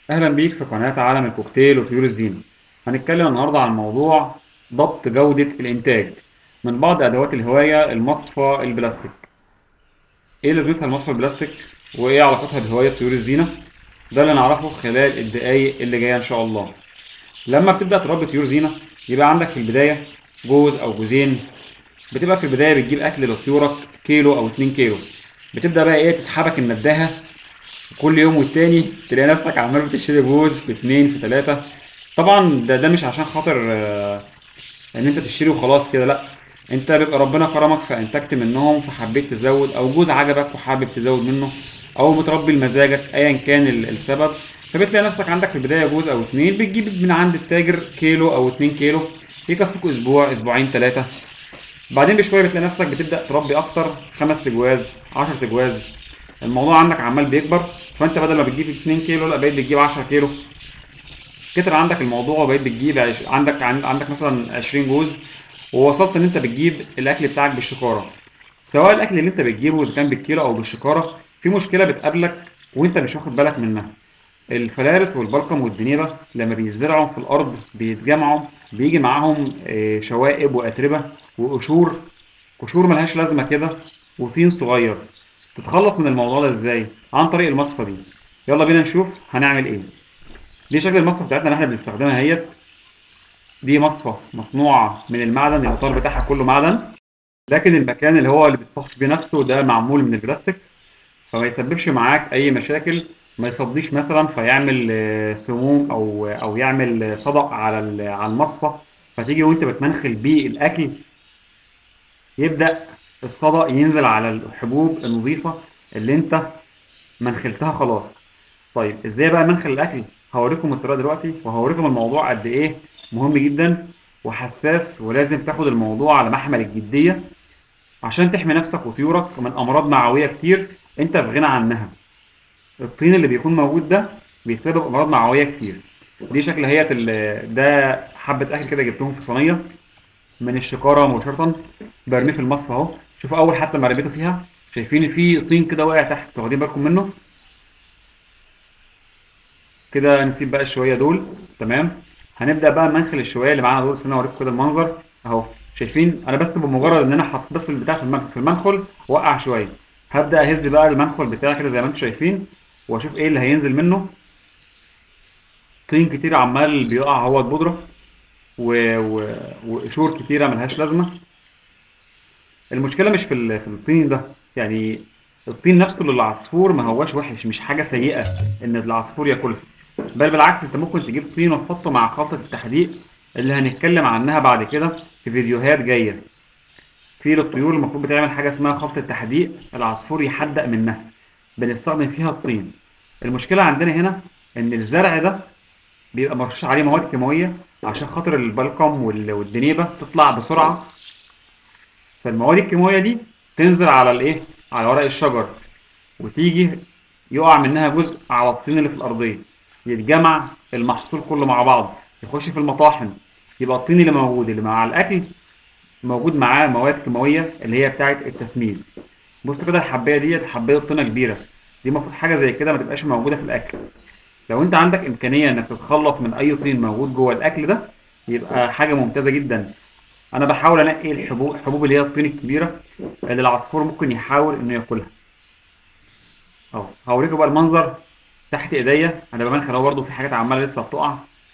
أهلا بيك في قناة عالم الكوكتيل وطيور الزينة هنتكلم النهاردة عن موضوع ضبط جودة الإنتاج من بعض أدوات الهواية المصفى البلاستيك إيه لازمتها المصفى البلاستيك وإيه علاقتها بهواية طيور الزينة ده اللي نعرفه خلال الدقايق اللي جاية إن شاء الله لما بتبدأ تربي طيور زينة يبقى عندك في البداية جوز أو جوزين بتبقى في البداية بتجيب أكل لطيورك كيلو أو اتنين كيلو بتبدأ بقى إيه تسحبك النداهة كل يوم والتاني تلاقي نفسك عمال بتشتري جوز في اتنين في تلاتة طبعا ده ده مش عشان خاطر آه، ان انت تشتري وخلاص كده لا انت بيبقى ربنا كرمك فانتجت منهم فحبيت تزود او جوز عجبك وحابب تزود منه او متربي لمزاجك ايا كان ال- السبب فبتلاقي نفسك عندك في البداية جوز او اتنين بتجيب من عند التاجر كيلو او اتنين كيلو يكفوك اسبوع اسبوعين تلاتة بعدين بشويه بتلاقي نفسك بتبدا تربي اكتر خمس تجواز 10 تجواز الموضوع عندك عمال بيكبر فانت بدل ما بتجيب 2 كيلو لا بقيت بتجيب 10 كيلو كتر عندك الموضوع وبقيت بتجيب عش... عندك عن- عندك مثلا 20 جوز ووصلت ان انت بتجيب الاكل بتاعك بالشكاره سواء الاكل اللي انت بتجيبه اذا كان بالكيلو او بالشكاره في مشكله بتقابلك وانت مش واخد بالك منها الفلارس والبلقم والدنيبه لما بيزرعوا في الارض بيتجمعوا بيجي معاهم آه، شوائب واتربه وقشور قشور ملهاش لازمه كده وطين صغير تتخلص من الموضوع ده ازاي عن طريق المصفى دي يلا بينا نشوف هنعمل ايه دي شكل المصفى بتاعتنا اللي احنا بنستخدمها اهيت دي مصفى مصنوعه من المعدن الاطار بتاعها كله معدن لكن المكان اللي هو اللي بتصفي بيه نفسه ده معمول من البلاستيك فما يسببش معاك اي مشاكل ما يصديش مثلا فيعمل آه، سموم او او يعمل آه، صدأ على ال- على المصفى فتيجي وانت بتمنخل بيه الاكل يبدأ الصدأ ينزل على الحبوب النظيفة اللي انت منخلتها خلاص طيب ازاي بقى منخل الاكل هوريكم الطريقة دلوقتي وهوريكم الموضوع قد ايه مهم جدا وحساس ولازم تاخد الموضوع على محمل الجدية عشان تحمي نفسك وطيورك من امراض معوية كتير انت في غنى عنها الطين اللي بيكون موجود ده بيسبب امراض معويه كتير دي شكل هيئه ال- ده حبه اكل كده جبتهم في صينيه من الشكاره مباشره برميه في المصفى اهو شوفوا اول حتى ما رميته فيها شايفين في طين كده واقع تحت واخدين بالكم منه كده نسيب بقى الشويه دول تمام هنبدا بقى ننخل الشويه اللي معانا دول استنى اوريكم كده المنظر اهو شايفين انا بس بمجرد ان انا حطيت بس البتاع في المنخل في المنخل وقع شويه هبدا اهز بقى المنخل بتاعي كده زي ما انتم شايفين واشوف ايه اللي هينزل منه طين كتير عمال بيقع هو بودره و... و... وقشور كتيره ملهاش لازمه المشكله مش في ال- في الطين ده يعني الطين نفسه للعصفور ما هواش وحش مش حاجه سيئه ان العصفور ياكلها بل بالعكس انت ممكن تجيب طين وتحطه مع خلطه التحديق اللي هنتكلم عنها بعد كده في فيديوهات جايه في للطيور المفروض بتعمل حاجه اسمها خلطه تحديق العصفور يحدق منها بنستخدم فيها الطين المشكله عندنا هنا ان الزرع ده بيبقى مرشوش عليه مواد كيماويه عشان خاطر البلقم وال- والدنيبه تطلع بسرعه فالمواد الكيماويه دي تنزل على الايه على ورق الشجر وتيجي يقع منها جزء على الطين اللي في الارضيه يتجمع المحصول كله مع بعض يخش في المطاحن يبقى الطين اللي موجود اللي مع الاكل موجود معاه مواد كيماويه اللي هي بتاعه التسميد بص كده الحبايه ديت حبايه طينه كبيره دي المفروض حاجه زي كده ما تبقاش موجوده في الاكل لو انت عندك امكانيه انك تتخلص من اي طين موجود جوه الاكل ده يبقى حاجه ممتازه جدا انا بحاول انقي الحبوب الحبوب اللي هي الطين الكبيره اللي العصفور ممكن يحاول انه ياكلها اهو هوريكم بقى المنظر تحت ايديا انا بمنخل اهو برضه في حاجات عماله لسه بتقع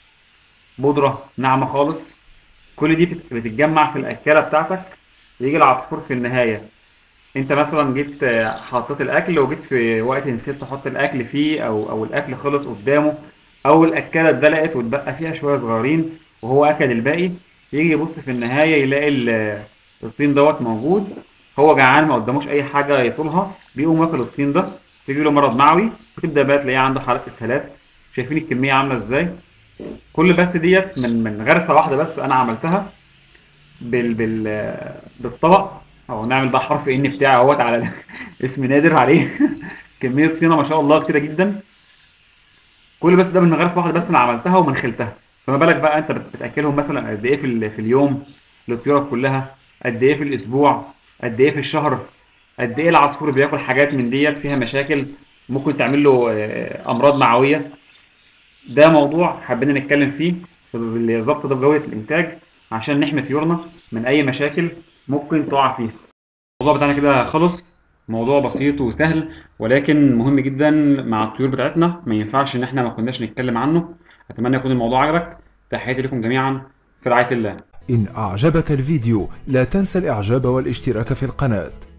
بودره ناعمه خالص كل دي بت- بتتجمع في الاكاله بتاعتك يجي العصفور في النهايه انت مثلا جيت آه، حطيت الاكل وجيت في وقت نسيت تحط الاكل فيه او او الاكل خلص قدامه او الاكاله اتدلقت واتبقى فيها شويه صغيرين وهو اكل الباقي يجي يبص في النهايه يلاقي ال- الطين دوت موجود هو جعان ما قداموش اي حاجه ياكلها بيقوم واكل الطين ده تيجي له مرض معوي وتبدا بقى تلاقيه عنده حالات اسهالات شايفين الكميه عامله ازاي كل بس ديت من من غرفه واحده بس انا عملتها بال بال بالطبق او نعمل بقى حرف ان بتاعي اهوت على ال- اسم نادر عليه كميه طينه ما شاء الله كتيره جدا كل بس ده من غرفه واحده بس انا عملتها ومنخلتها فما بالك بقى انت بت- بتاكلهم مثلا قد ايه في ال- في اليوم للطيور كلها قد ايه في الاسبوع قد ايه في الشهر قد ايه العصفور بياكل حاجات من ديت فيها مشاكل ممكن تعمل له آه، امراض معويه ده موضوع حبينا نتكلم فيه في ضبط ده بجودة الإنتاج عشان نحمي طيورنا من أي مشاكل ممكن تقع فيها الموضوع بتاعنا كده خلص موضوع بسيط وسهل ولكن مهم جدا مع الطيور بتاعتنا ما ينفعش ان احنا ما كناش نتكلم عنه اتمنى يكون الموضوع عجبك تحياتي لكم جميعا في رعاية الله إن أعجبك الفيديو لا تنسى الإعجاب والاشتراك في القناة